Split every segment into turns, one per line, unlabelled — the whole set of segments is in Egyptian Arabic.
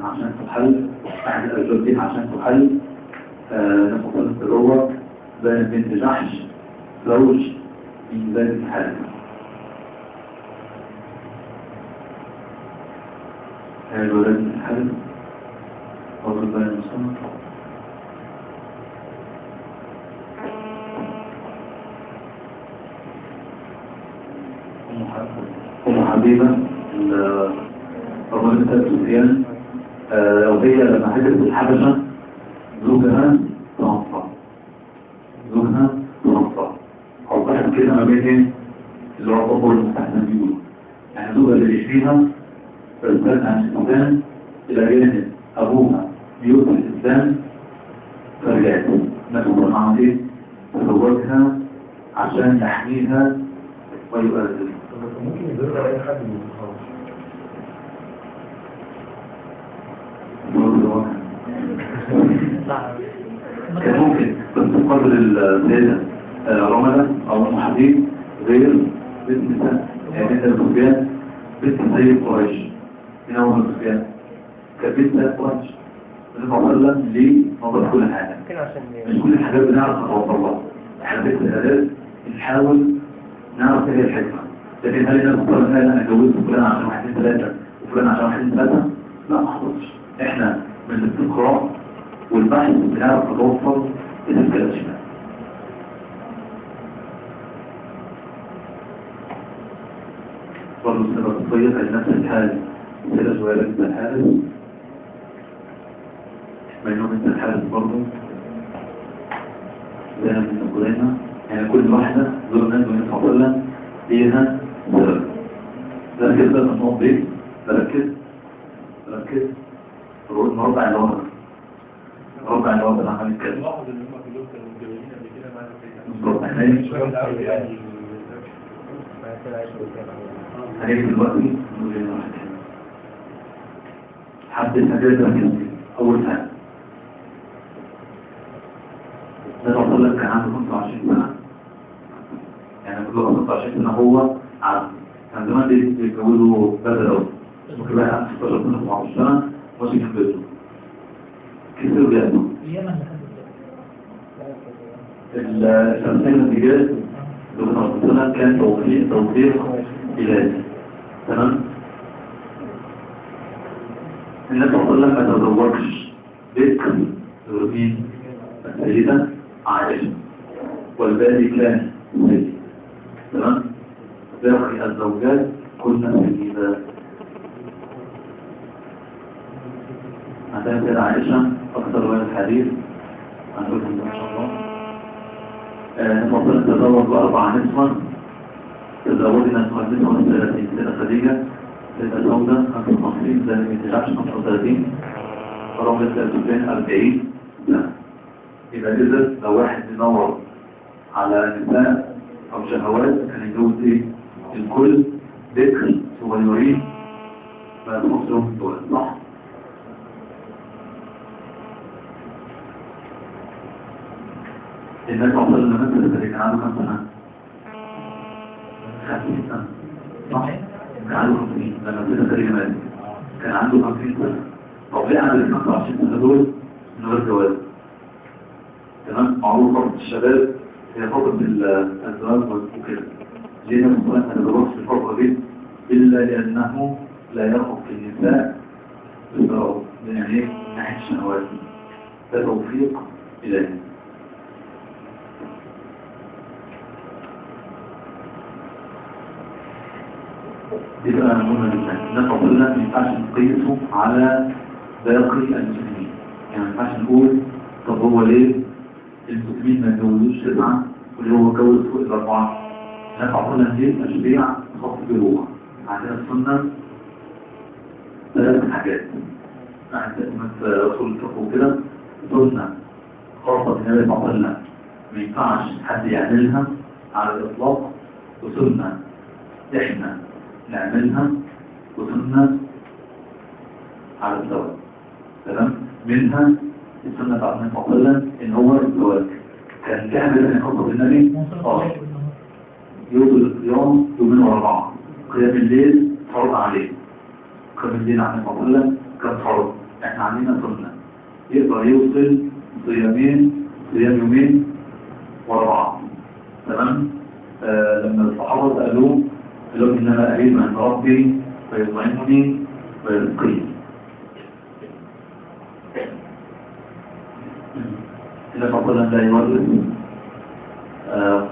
عشان تحل أحد الأسباب دي عشان تحل آه، نفس التدور بين بنت جحش زوج من ذات الحال هل الولاد من الحل فضل بين المسلمين أم حبيبة أم حبيبة ال- الرجل أبو سفيان آه، وهي لما هجرت الحبشة زوجها توفى زوجها توفى أوضحت كده ما بين إيه؟ اللي هو الطفل المستحسن بيقولوا يعني زوجها اللي يشفيها فارسلت عن الإسلام إلى جانب أبوها بيوت الإسلام فرجعت نفس معنى إيه؟ تزوجها عشان يحميها ويؤذن
ممكن يضر اي حد من الصحابه
كان ممكن بس قدر السيدة رملة أو أم حبيب غير بنت نساء يعني بنت أبو سفيان بنت سيد قريش من أول أبو سفيان كانت بنت سيد قريش النبي صلى الله عليه وسلم ليه نظر كل حاجة
ممكن عشان
مش كل الحاجات بنعرف نتوصل لها احنا بيت الأداء نحاول نعرف ايه الحكمة لكن هل الناس صلى الله انا جوزت فلان عشان واحدين ثلاثة وفلان عشان واحدين ثلاثة لا ما حصلش احنا من الاستقراء والبحث بنعرف نتوصل لتلك الأشياء برضه السنة الصيف نفس الحال سيدة شوية بنت الحارس بينهم بنت الحارس برضه زي ما بنت قدامى يعني كل واحدة دول الناس من صلى الله عليه وسلم ليها سبب ركز بقى في النقط دي ركز ركز مربع الوضع مربع الوضع اللي عمل كده
الواحد اللي هم كلهم كانوا متجوزين قبل كده معانا سيدنا
بالظبط احنا ايه
مش واحد قوي يعني
ما كده عايش قدام
هنيجي دلوقتي نقول لنا واحد هنا. حد الحاجات ده ركز اول حاجه ده صلى الله كان عنده 25 سنه يعني كل 25 سنه هو عبد كان زمان دي بيتجوزوا بدل قوي ممكن بقى عنده 16 سنه 17 سنه ماشي في بيته كتير بيأتوا
اليمن لحد
الشمسية النتيجات بخصوصنا كان توفيق توفيق إلهي تمام النبي صلى الله عليه وسلم ما تزوجش بكر مين السيدة عائشة والباقي كان سيد تمام باقي الزوجات كنا سيدات عندنا سيدة عائشة أكثر رواية الحديث هنقولهم إن شاء الله نفضل تزوج بأربع نسوة تزوجنا مهندسة وثلاثين سنة خديجة سنة سودة 55 سنة من تجعش 35 رمضة سنتين 40 سنة يبقى إذا لو واحد يدور على نساء أو شهوات كان يتجوز إيه؟ الكل ذكر صغيرين ما تخصهم دول صح؟ الناس وصل لنا مثل اللي كان عنده كم سنة؟ 50 سنة صح؟ كان عنده 50 لما سنة تقريبا مات كان عنده 50 سنة طب ليه عدد ال 25 سنة دول من غير جواز؟ تمام؟ معروف فترة الشباب هي فترة ال- الزواج وكده ليه الناس صلى ما تزوجش في الفترة دي إلا لأنه لا يرغب في النساء بالضرر يعني ايه؟ من ناحية الشهوات ده توفيق إلهي دي بقى مهمة جدا الناس قلنا ما ينفعش نقيسه على باقي المسلمين يعني ما ينفعش نقول طب هو ليه المسلمين ما يتجوزوش تسعة واللي هو اتجوز فوق الأربعة الناس قلنا دي تشريع خاص بروح عندنا السنة ثلاث حاجات عند مثل رسول الفقه وكده سنة خاصة بالنبي صلى الله عليه وسلم ما ينفعش حد يعملها على الإطلاق وسنة احنا نعملها وسنة على الزواج تمام منها السنة بتاعت النبي صلى الله عليه وسلم ان هو الزواج كان تعمل ان خطب النبي اه يوصل الصيام يومين ورا بعض قيام الليل فرض عليه قيام الليل على النبي صلى الله عليه وسلم كان فرض احنا عندنا سنة يقدر يوصل صيامين صيام يومين ورا بعض تمام آه لما الصحابة سألوه قالوا إنما أريد من ربي فيطعمني ويرزقني إلا فضلا لا يورث آه،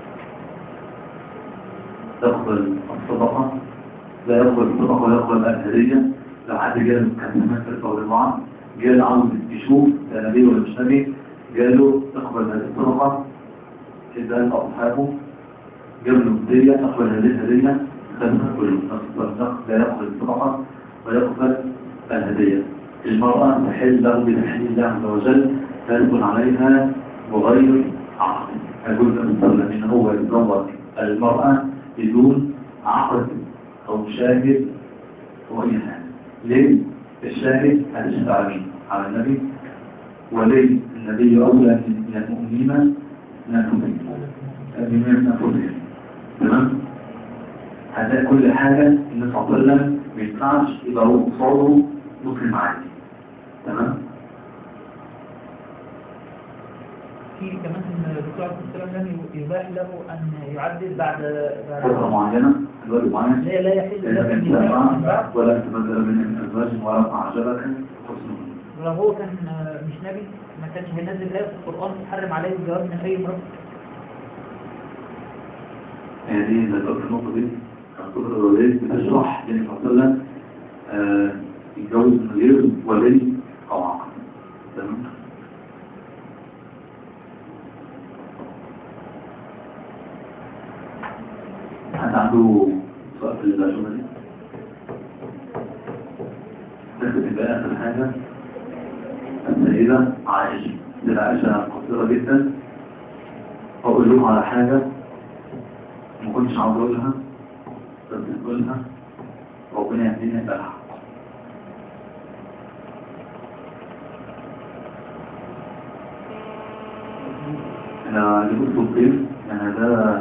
يقبل الصدقة لا يقبل الصدقة ولا يقبل الهدية لو حد جاء كان زمان في القول المعان جاء عاوز يشوف ده نبي ولا مش نبي قالوا اقبل هذه الصدقة إذا أصحابه جاب له هدية اقبل هذه الهدية خدها كله نفس الصدقة لا يقبل الصدقة ويقبل الهدية المرأة تحل له بتحليل الله عز وجل فيكون عليها بغير عقد يقول النبي صلى الله عليه وسلم إن هو يتزوج المرأة بدون عقد أو شاهد أو أي حاجة ليه؟ الشاهد هتشهد على مين؟ على النبي وليه النبي أولى من المؤمنين من أنفسهم المؤمنين من أنفسهم تمام؟ هذا كل حاجة النبي صلى الله عليه وسلم ما ينفعش يبقى هو قصاده مسلم عادي تمام؟
في كمان ان الرسول عليه الصلاه والسلام لم يباح له ان يعدد بعد
فترة
بعد
معينة الوقت معين
لا لا يحل له
لازم
ان يباح من بعد
تتبع ولا تتبدل من أزواج ولا أعجبك حسنه
ولو هو كان مش نبي ما كانش هينزل آية في القرآن تحرم عليه الجواز من أي امرأة
هي دي اللي قلت النقطة دي كان كتر الولي بتشرح بين صلى الله عليه وسلم آه، يتجوز من غير ولي أو عقد تمام حد عنده سؤال في الشغلة دي؟ نكتب بقى آخر حاجة السيدة عائشة السيدة عائشة قصيرة جدا أقول لهم على حاجة ما كنتش عاوز اقولها بس اقولها ربنا يهديني الحق انا جبت صوتين يعني ده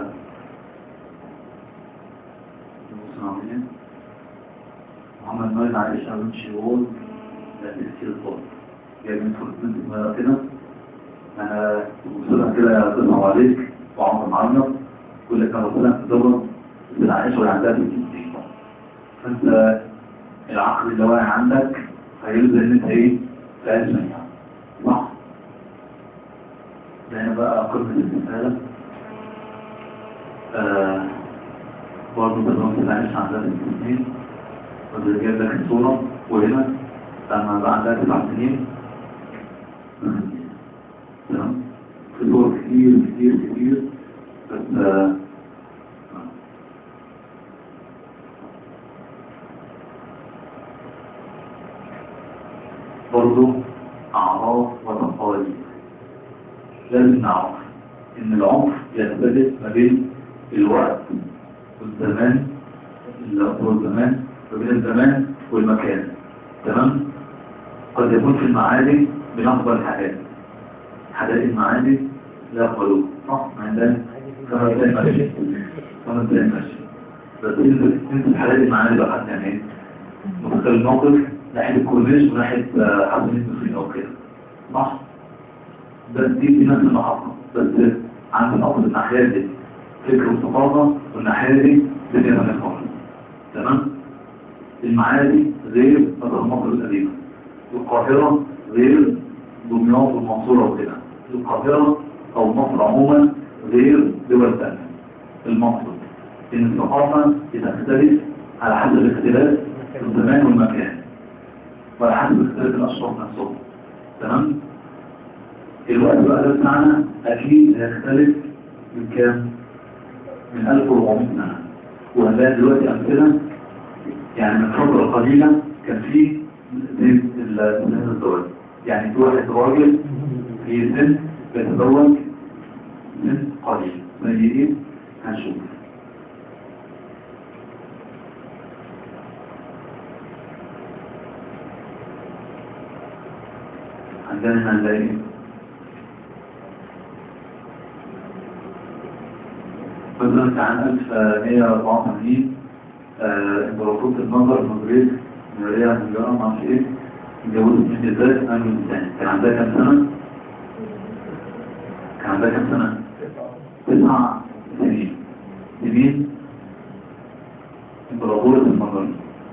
بص عاملين محمد نايل عائشة بن شيوول ده تفسير الصوت جاي من صوت صغيرة كده انا بصلها كده تسمع عليك وعمر معرض كل كان ربنا تدور بالعيش ولا عندها بالجنسية فانت العقل اللي واقع عندك هيلزم ان انت ايه تعيش منها صح ده هنا بقى قمة الاستفادة آه برضه تدور العيش عندها بالجنسية وده جايب لك الصورة وهنا لما بقى عندها تسع سنين تمام في صور كتير كتير كتير بس آه، برضو أعراض وتقاليد لازم نعرف إن العنف يختلف ما بين الوقت والزمان اللي هو الزمان ما بين الزمان والمكان تمام؟ قد يكون في المعادي بنقبل حاجات حاجات المعادي لا يقبلوه صح؟ ما عندنا كما تلاقي ماشي كما تلاقي ماشي بس انت انت الحالات المعادي بقى حد يعني ايه؟ متخيل الموقف ناحية الكورنيش وناحية آه، حد من المسلمين أو كده صح؟ بس دي دي نفس المحطة بس عند الأصل الناحية دي فكر الثقافة والناحية دي الدنيا ثانية خالص تمام؟ المعادي غير مثلا مصر القديمة القاهرة غير دمياط والمنصورة وكده القاهرة أو مصر عموما غير دول ثانية المقصد إن الثقافة بتختلف على حسب اختلاف الزمان والمكان وعلى حسب اختلاف الأشخاص نفسهم تمام؟ الوقت بقى ده بتاعنا أكيد هيختلف من كام؟ من 1400 سنة وهنلاقي دلوقتي أمثلة يعني من فترة قليلة كان في زي سن الزواج يعني في واحد راجل في سن بيتزوج سن قليل زي ايه؟ هنشوف عندنا هنلاقي مثلا في عام 1184 آه، امبراطورة النظر المغرب ماريا هنجارة معرفش ايه اتجوزت من ازاي قبل الثاني كان عندها كام سنة؟ كان عندها كام سنة؟ تسع سنين سنين امبراطورة المجر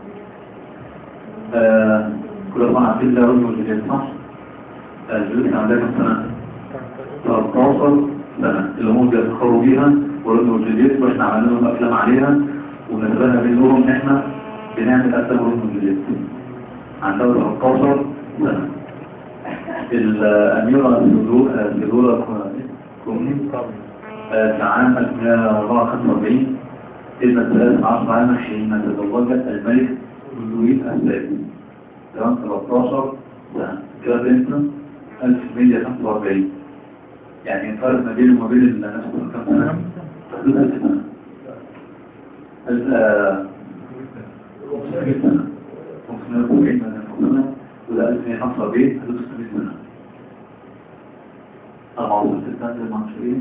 آه كل طبعا عارفين ده رجل وجليل صح؟ آه جليل كان عندها كام سنة؟ 13 سنة اللي هم بيتخروا بيها ورجل وجليل واحنا عملنا لهم افلام عليها ونتبنى بينهم ان احنا بنعمل افلام ورجل وجليل عندها 13 سنة الأميرة سيدورا كومني في عام 1945 ابنة 13 عام حين تزوجت الملك لويس الثالث تمام 13 سنة كده بنت 1145 يعني الفرق ما بينه وما بين الناس كام سنة؟ حدود 1000 سنة ال- آه، 500 سنة 540 سنة وده 1145 حدود 600 سنة 14 سنة المنشورين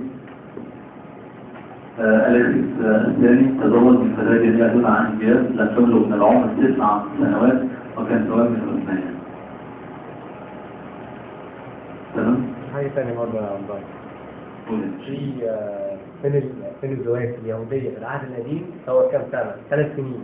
أليكس الثاني تزوج من فتاة جميلة دون عن امتياز لم تبلغ من العمر تسع سنوات وكان زواج من العثمانية تمام؟
حاجة تانية برضه يا عبد الله
قول.
في آه، سن ال- سن الزواج في اليهودية في العهد القديم هو كام سنة؟ ثلاث سنين.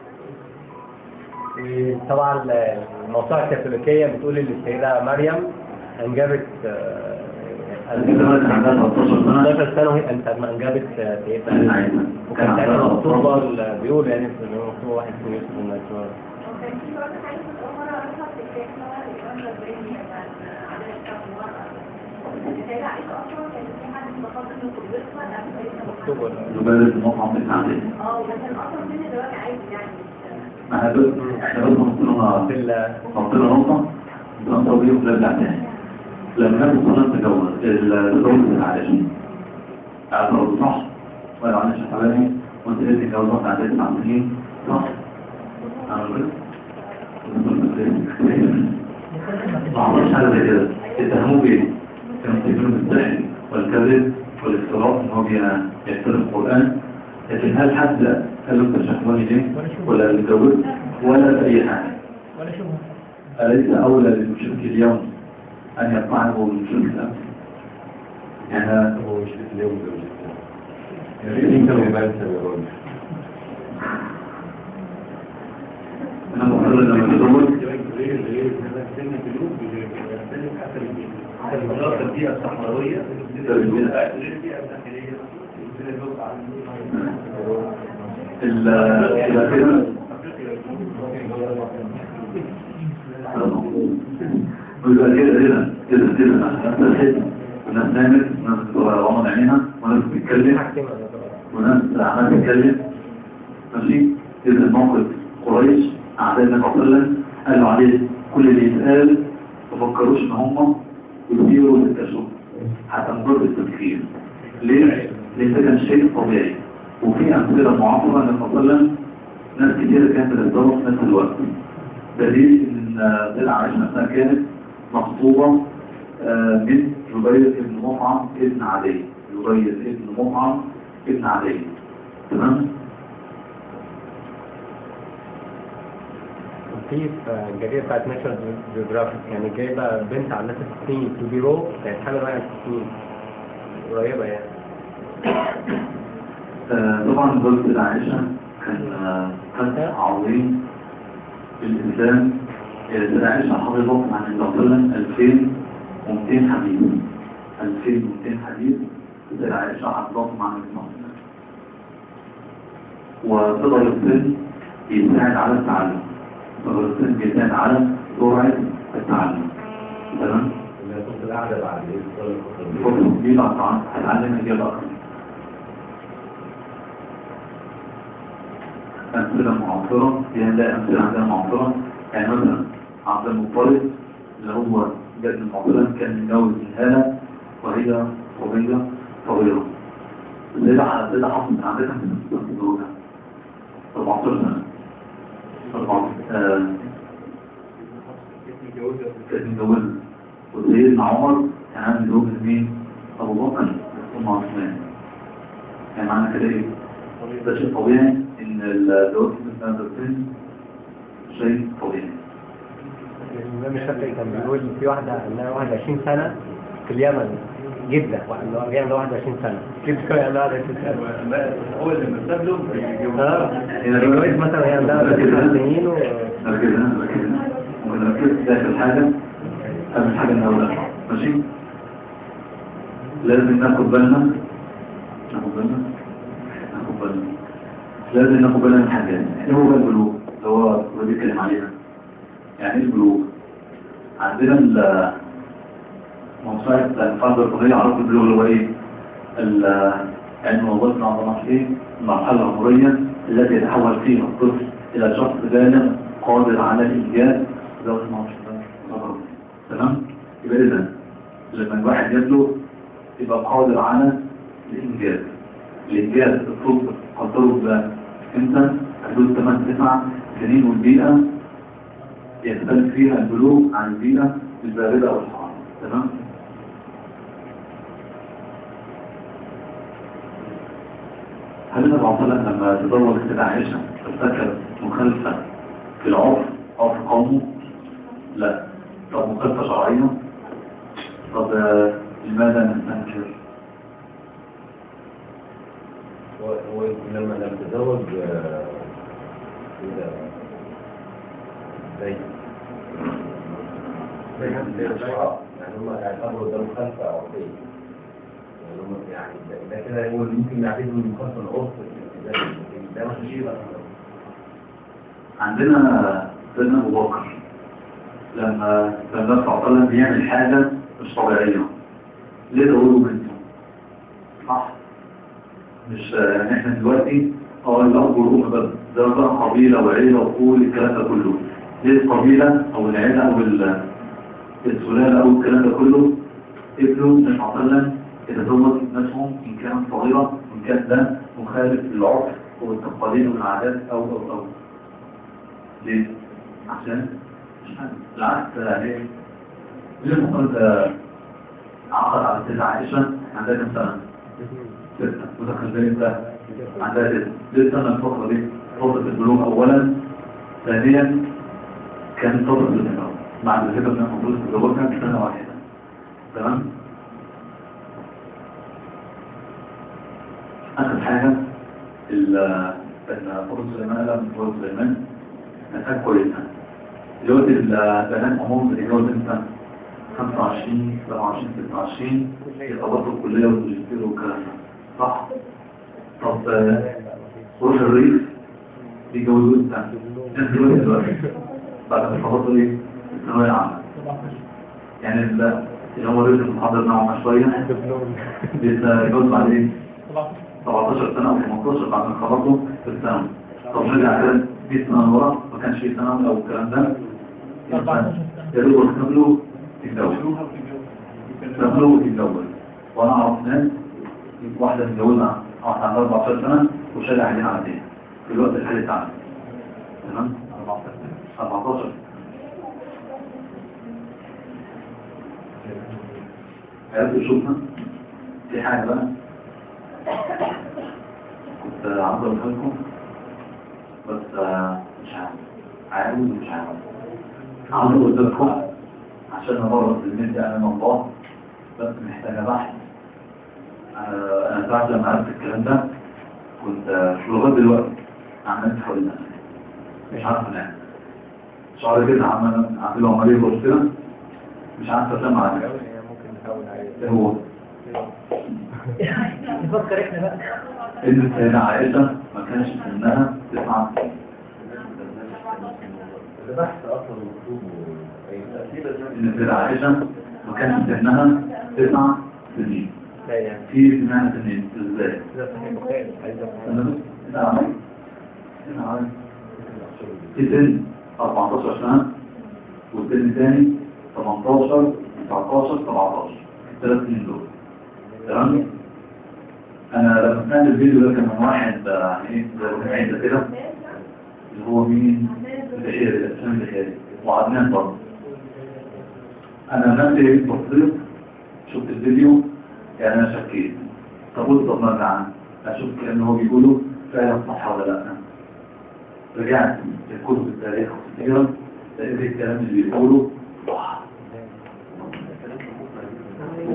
وطبعا ال- الموسوعة الكاثوليكية بتقول إن السيدة مريم أنجبت آه،
السيدة كان عندها 13 سنة
13 سنة وهي أنت ما أنجبت آه، سيدنا
عايزة. كان
وكان
عندها
ساعتها
13
مكتوبة ال- بيقول يعني في مكتوب واحد اسمه يوسف النجار
وكان في برضه حاجة في الأمر أصلا في الفكرة الإمام الزبراني عن عدد الشعب المرأة. السيدة عائشة أصلا كان في حد بفضل إنه قدوتها قبل سيدنا
مكتوبة
محمد.
زبالة المطعم بتاع عليه
اه وكان أصلا سن الزواج عادي يعني مش-
ما احنا بس احنا بس نحط
في ال-
نحطنا نقطة نقطة دي ونرجع تاني لما ناخد صلاة تجوز التجوز العائشة اعترض صح ولا عائشة حبايبي وانت لازم تتجوز بعد تسع سنين صح؟ انا كده ما عملش حاجة زي كده اتهموه بايه؟ كانوا بيتكلموا بالسحر والكذب والافتراء ان هو بي- بيحترم القرآن لكن هل حد قال له انت شهواني ليه؟ ولا بيتجوز ولا بأي حاجة
ولا شبهة
أليس أولى للمشرك اليوم أن يطعنه المشرك الأمس؟ يعني
هو مش في اليوم ده مش يا ريت انت ما يبانش يا راجل
أنا مقرر لما تدور
البيئة الصحراوية البيئة الداخلية
ال- الأخيرة ويبقى كده كده كده كده ناس تلحد وناس نامت وناس غمض عينيها وناس بتتكلم
حاجتين ولا ثلاثة.
وناس عمالة تتكلم ماشي إذا الموقف قريش أعداء النبي صلى الله عليه وسلم قالوا عليه كل اللي يتقال ما فكروش إن هم يثيروا التشوف هتنضر التفكير ليه؟ لأن ده كان شيء طبيعي وفي أمثلة معاصرة أن صلى الله عليه وسلم ناس كتيرة كانت بتتدور في نفس الوقت دليل إن سيدة عائشة نفسها كانت مخطوبة آه، من جبير بن مطعم ابن عدي جبير بن مطعم ابن عدي تمام؟
في في الجريدة بتاعت ناشونال جيوغرافيك يعني جايبة بنت عندها ست سنين تو بي رو كانت حامل وهي عندها ست سنين قريبة يعني
آه، طبعا زوجة عائشة كان آه، فتح عظيم في الإسلام سيدة عائشة حفظت عن النبي صلى الله عليه وسلم 2200 حديث 2200 حديث سيدة عائشة حفظتهم عن النبي صلى الله عليه وسلم وصغر السن بيساعد على التعلم صغر السن بيساعد على سرعة التعلم تمام؟
اللي هتكون القعدة بعد ايه ولا الفترة دي؟
فرصة كبيرة طبعا هتعلم أجيال أكتر أمثلة معاصرة يعني لا أمثلة عندنا معاصرة يعني مثلا عبد المطلب اللي هو جد المعصرة كان متجوز من هالة وهي صبية صغيرة زي ده زي ده حصل عندنا في الزوجة 14 سنة 14 آه، كانت متجوزة وسيدنا عمر كان عنده زوج مين؟ أبو بكر ثم عثمان يعني معنى كده إيه؟ ده شيء طبيعي إن الزواج في مثل هذا السن شيء طبيعي
الإمام الشافعي كان بيقول في واحدة عندها 21 سنة في اليمن جدة اللي هو هي عندها 21 سنة جدة عندها 21 سنة
هو اللي مرتب له
اه الجواز مثلا هي عندها تسع سنين و
نركز هنا نركز هنا ممكن نركز داخل حاجة قبل حاجة نقولها ماشي لازم ناخد بالنا ناخد بالنا ناخد بالنا لازم ناخد بالنا من حاجات ايه هو البلوغ اللي هو هو بيتكلم عليها يعني ايه البلوغ عندنا ال موسوعة الفرد القضية عرف البلوغ اللي هو ايه ال- علم الوظائف العظمى ايه المرحلة العمرية التي يتحول فيها الطفل إلى شخص بالغ قادر على الإنجاز ذات المعرفة تمام؟ يبقى إذا لما الواحد يبلغ يبقى قادر على الإنجاز الإنجاز الطفل قدره بقى إمتى؟ حدود 8 9 سنين والبيئة يختلف فيها البلوغ عن البيئة الباردة أو الحارة تمام؟ هل النبي صلى الله عليه وسلم لما تزوج السيدة عائشة ارتكب مخالفة في العرف أو في قومه؟ لا طب مخالفة شرعية؟ طب آه، لماذا نستنكر؟
هو هو لما لما تزوج آه، كده زي زي زي الشعراء يعني هم يعتبروا ده مخالفة عرفية يعني هم يعني ده- ده كده يقول ممكن يعتبروا المخالفة العرف ده مش شيء بقى
عندنا سيدنا أبو بكر لما لما النبي صلى الله عليه وسلم بيعمل حاجة مش طبيعية ليه تقولوا بنته؟ صح؟ مش آه، يعني احنا دلوقتي اه الأب والأم بس ده بقى قبيلة وعيلة وكل الكلام ده كله ليه القبيلة أو العيلة أو ال- السلالة أو الكلام ده كله ابنه النبي صلى الله عليه وسلم يتزوج ابنتهم إن كانت صغيرة إن كان ده مخالف للعرف والتقاليد والعادات أو أو أو ليه؟ عشان مش عارف. بالعكس يعني ليه المقارنة عقد على السيدة عائشة عندها كم سنة؟ ستة متخلفين انت عندها ستة ليه سنة الفترة دي؟ فترة البلوغ أولا ثانيا كانت فترة الهجرة بعد الهجرة من المفروض تتزوجها بسنة واحدة تمام؟ آخر حاجة ال ال- فضل سليمان قال من فضل سليمان كانت كويسة دلوقتي البنات عموما بتتجوز امتى؟ 25 27 26 يخلصوا الكلية والماجستير والكلام ده صح؟ طب آه، خروج الريف بيجوزوا امتى؟ الناس دلوقتي دلوقتي بعد ما يخلصوا ايه؟ الثانوية العامة يعني ال- اللي هو لسه محضر نوعا شوية بيتجوز بعدين 17 سنة أو 18 بعد ما خلصوا في الثانوي طب نرجع كده 100 سنة لورا ما كانش في ثانوي أو الكلام ده
14
يا دوب قبله يتجوز قبله يتجوز وأنا أعرف ناس واحدة متجوزة واحدة عندها 14 سنة وشايلة عليها عادية في الوقت الحالي بتاعنا تمام 14 عرفتوا شوفنا في حاجة بقى كنت عاوز اقولها لكم بس آه، مش عارف عاوز مش عارف عاوز اقول لكم عشان ابرز المادة امام الله بس محتاجة بحث آه، انا بعد لما عرفت الكلام ده كنت آه، لغاية دلوقتي عملت حول نفسي مش عارف انام شعري كده عمال عامل له عملية بوسترة مش عارف اسمع على كده
ممكن نحاول عليه
ايه هو
نفكر احنا بقى
ان السيدة عائشة ما كانش سنها تسعة سنين
ده بحث اصلا مكتوب اي تأثير
ان السيدة عائشة ما كانش سنها تسعة سنين
لا يعني
في سنها سنين ازاي؟
ده صحيح بخير عايز
أنا بس أنا عارف. أنا عارف. في سن 14 سنة والسن الثاني 18 19 17 الثلاث سنين دول تمام؟ أنا لما سمعت الفيديو ده كان من واحد آه، يعني إيه زي ما كان عايز كده اللي هو مين؟ البشير ده اسمه البشير وعدنان برضه أنا نفسي بصيت شفت الفيديو يعني أنا شكيت طب قلت طب نرجع عنه أشوف كأنه هو بيقوله فعلا صح ولا لا رجعت لكتب التاريخ والسيرة لقيت الكلام اللي بيقوله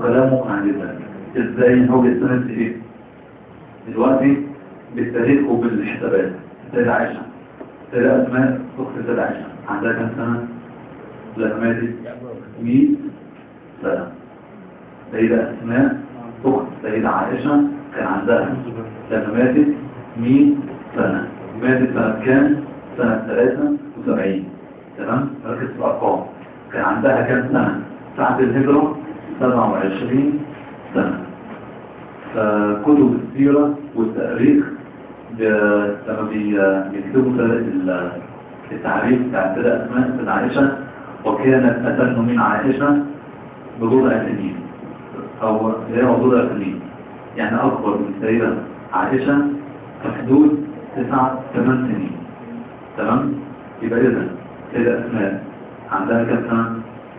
وكلام مقنع جدا ازاي هو بيستند في ايه دلوقتي بالتاريخ وبالحسابات سيدة عائشة سيدة أسماء أخت سيدة عائشة عندها كم سنة؟ لما ماتت 100 سنة سيدة أسماء أخت سيدة عائشة كان عندها لما ماتت 100 سنة ماتت سنة كام؟ سنة 73 تمام؟ ركز في الأرقام كان عندها كام سنة؟ ساعة الهجرة 27 سنة فكتب السيرة والتاريخ ب- لما بي- بيكتبوا سنة ال- التعريف بتاع سيدة أسماء سيدة عائشة وكانت أتن من عائشة بضوء سنين أو هي بضوء سنين يعني أكبر من سيدة عائشة في حدود تسع ثمان سنين تمام؟ يبقى إذا سيدة أسماء عندها كم سنة؟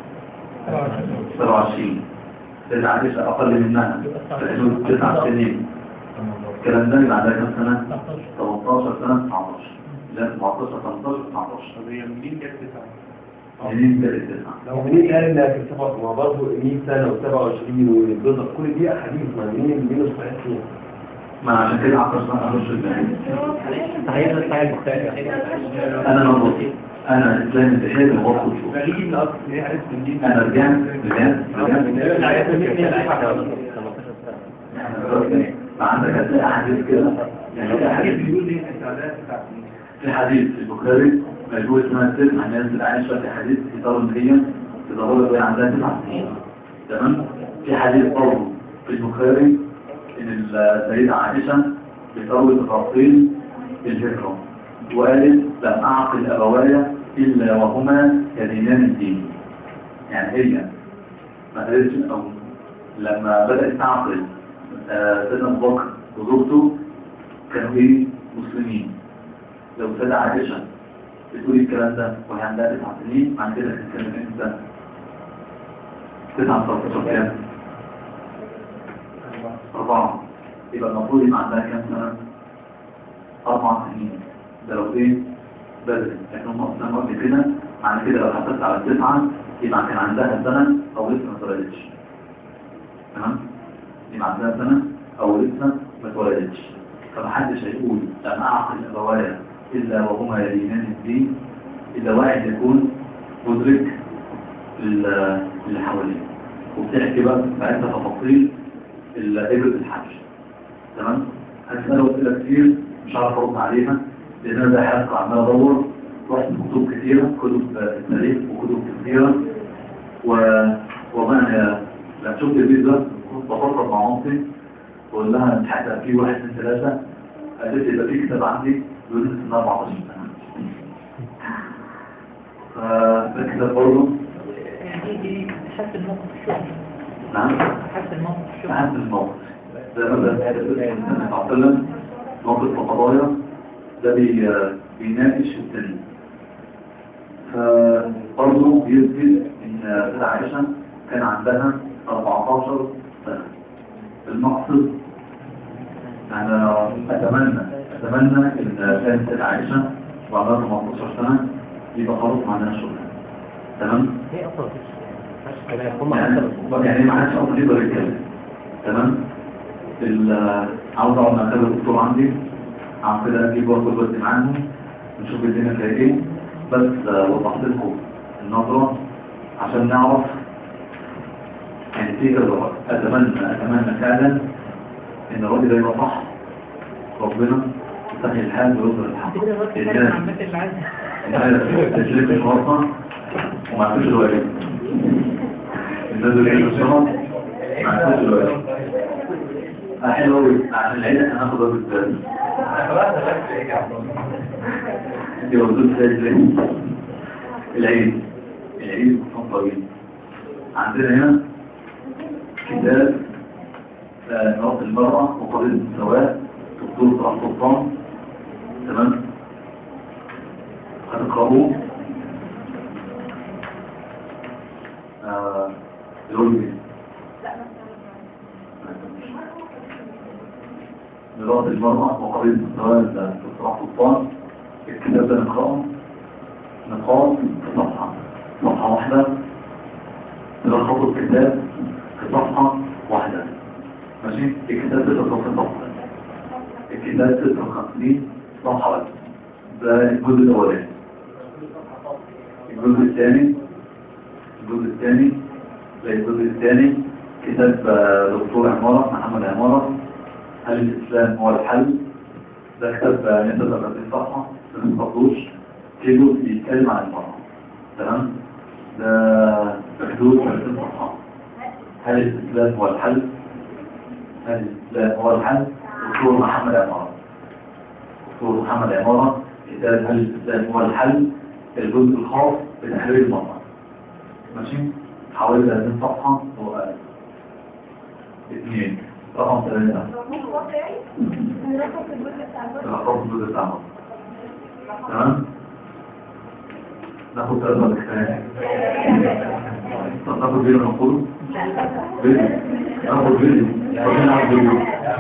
27 سيدة عائشة أقل منها في حدود تسع سنين الكلام ده يبقى عندها كم سنة؟ 18 سنة 19 لا 17 18 19
طب هي مين كانت تسعة؟
منين بدأت تسعة؟
لو منين قال انها كانت سبعة ما برضه 100 سنة و27 والبيضة كل دي احاديث ما مين مين الصحيح فيها؟
ما عشان كده عقر سنة أخش البعيد
صحيح ده صحيح البخاري
أنا نظرتي أنا إسلام التحية الغرب شوف
فليجي من الأصل هي عرفت منين؟
أنا رجعت رجعت رجعت
العيات من مين تسعة؟
فعندك هتلاقي أحاديث كده يعني في
الحديث
أحاديث
بيقول ليه انت عندها تسع سنين
في حديث في البخاري مجموعة اسمها السلم عن ناس عائشة في حديث في دار هي في ظهور وهي عندها تسع سنين تمام في حديث برضه في البخاري ان السيدة عائشة بتروي تفاصيل الهجرة وقالت لم أعقل أبوايا إلا وهما يدينان الدين يعني هي ما قالتش أو لما بدأت تعقل آه، سيدنا أبو بكر وزوجته كانوا إيه مسلمين لو سيدة عائشة بتقول الكلام ده وهي عندها تسع سنين مع كده تتكلم امتى؟ تسعة 13 كام؟ أربعة يبقى المفروض يبقى عندها كام سنة؟ أربع سنين ده لو إيه؟ بدري لكن هم أصلا قبل كده معنى كده لو حسبت على التسعة يبقى كان عندها سنة أو لسه ما اتولدتش تمام؟ يبقى عندها سنة أو لسه ما اتولدتش فمحدش هيقول لم أعقل أبوايا إلا وهما يدينان الدين إلا واحد يكون مدرك ال- اللي حواليه وبتحكي بقى ساعتها تفاصيل الإبرة الحج تمام؟ هسأله أسئلة كتير مش عارف أرد عليها لأن أنا ده حلقة عمال أدور رحت كتب كتيرة كتب التاريخ وكتب كتيرة و والله أنا لما شفت الفيديو ده كنت بفكر مع مامتي بقول لها مش هيبقى في واحد اثنين ثلاثة قالت لي يبقى في كتاب عندي بيقول لي سنة 14 سنة فده كتاب برضه
يعني دي تحسن موقف الشغل
نعم
تحسن موقف الشغل
أحد الموقف زي ما بدأت النبي صلى الله عليه وسلم موقف القضايا ده بي بيناقش الدنيا فبرضه بيثبت إن سيدة عائشة كان عندها 14 سنة المقصد أنا أتمنى أتمنى إن كانت سيدة عائشة وعندها 18 سنة يبقى خلاص ما عندناش شغل تمام؟
هي اصلا مفيش كلام هم
يعني
حتى
يعني ما حدش اصلا يقدر يتكلم تمام ال- عاوز اقعد مع كذا دكتور عندي عم كده اجيب واخد ودي معاهم نشوف الدنيا فيها ايه بس آه، وضحت لكم النظره عشان نعرف يعني في كذا وقت. اتمنى اتمنى فعلا ان الراجل ده يبقى صح ربنا يسهل الحال ويظهر الحق
كده بس
الناس
كلام عامة اللي عايزها
الناس تجلب الورطه وما عرفوش الواجب الناس اللي يجوا الشهر ما عرفوش الواجب حلو قوي عشان العيد احنا هناخد واجب الثالث
خلاص ده بس ايه يا عبد الله
انت موجود في العيد العيد العيد كان طويل عندنا هنا كتاب آه، نقط المرأة وقضية المساواة دكتور صلاح سلطان تمام هتقرأوه آه، يقول لي نقاط المرأة وقضية المساواة دكتور صلاح سلطان الكتاب ده نقرأه نقاط في صفحة صفحة واحدة تلخصوا الكتاب في صفحة 16 صفحة الكتاب 56 صفحة بس ده الجزء الأولاني الجزء الثاني الجزء الثاني زي الجزء الثاني كتاب آه، دكتور عمارة محمد عمارة هل الإسلام هو الحل ده كتاب آه، 130 صفحة ما تفضلوش في جزء بيتكلم عن المرأة تمام ده في حدود 30 صفحة هل الإسلام هو الحل هل الإسلام هو الحل دكتور محمد عمارة دكتور محمد عمارة كتاب هل الإسلام هو الحل الجزء الخاص بتحرير المرأة ماشي حوالي 30 صفحة هو أقل اثنين رقم ثلاثة
مش واقعي نركز في الجزء بتاع الجزء
الأخطاء الجزء بتاع مصر تمام ناخد ثلاثة ولا كفاية طب ناخد فيديو نقوله فيديو ناخد فيديو عايزين ناخد فيديو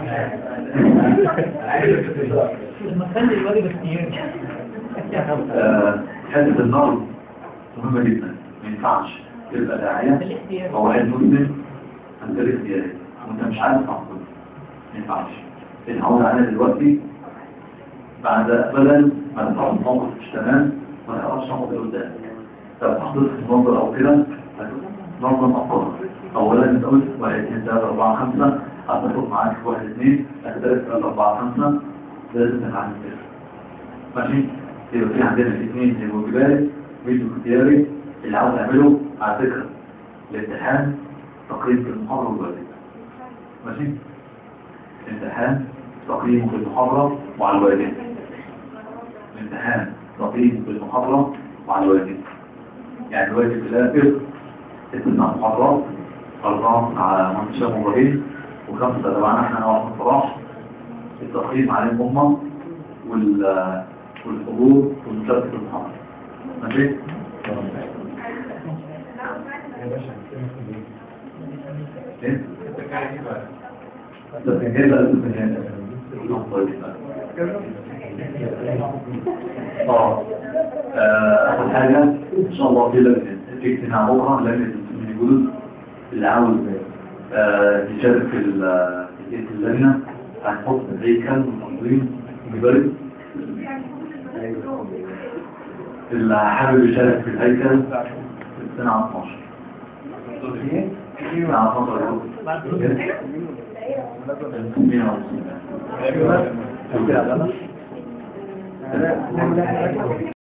لما تخلي الواجب اختياري
آه، حته النار مهمه جدا ما ينفعش تبقى داعيه
الاختياري
او واحد مسلم انت الاختياري وانت مش عارف تعقل ما ينفعش اتعود عليها دلوقتي بعد بدل ما تحط موقف مش تمام ما تعرفش تاخد اللي قدامك لو تحضر في منظر او كده هتنظم افكارك اولا انت قلت واحد اثنين ثلاثه اربعه خمسه هتاخد معاك واحد اثنين ثلاثه ثلاثه اربعه خمسه لازم تتعلم كده ماشي يبقى في عندنا الاثنين الواجبات فيديو اختياري اللي عاوز اعمله على فكره الامتحان تقييم في المحاضره والواجب ماشي الامتحان تقييم في المحاضره وعلى الواجب الامتحان تقييم في المحاضره وعلى الواجب يعني الواجب في الاخر تسمع محاضرات أربعة مع مهندس هشام إبراهيم وخمسة تبعنا احنا أنا وأحمد صلاح التقييم عليهم هم وال والحضور والمشاركة في المحاضرة ماشي؟ ايه؟ ده كان جاي بقى الفنان اه آه، اول حاجة ان شاء الله في لجنة في اجتماع بكرة لجنة المسلمين الجدد اللي عاوز آه، يشارك في ال- في اللجنة هنحط هيكل وتنظيم مبارك اللي حابب يشارك في الهيكل في السنة 12 الساعة 12
بعد
المسلمين والمسلمات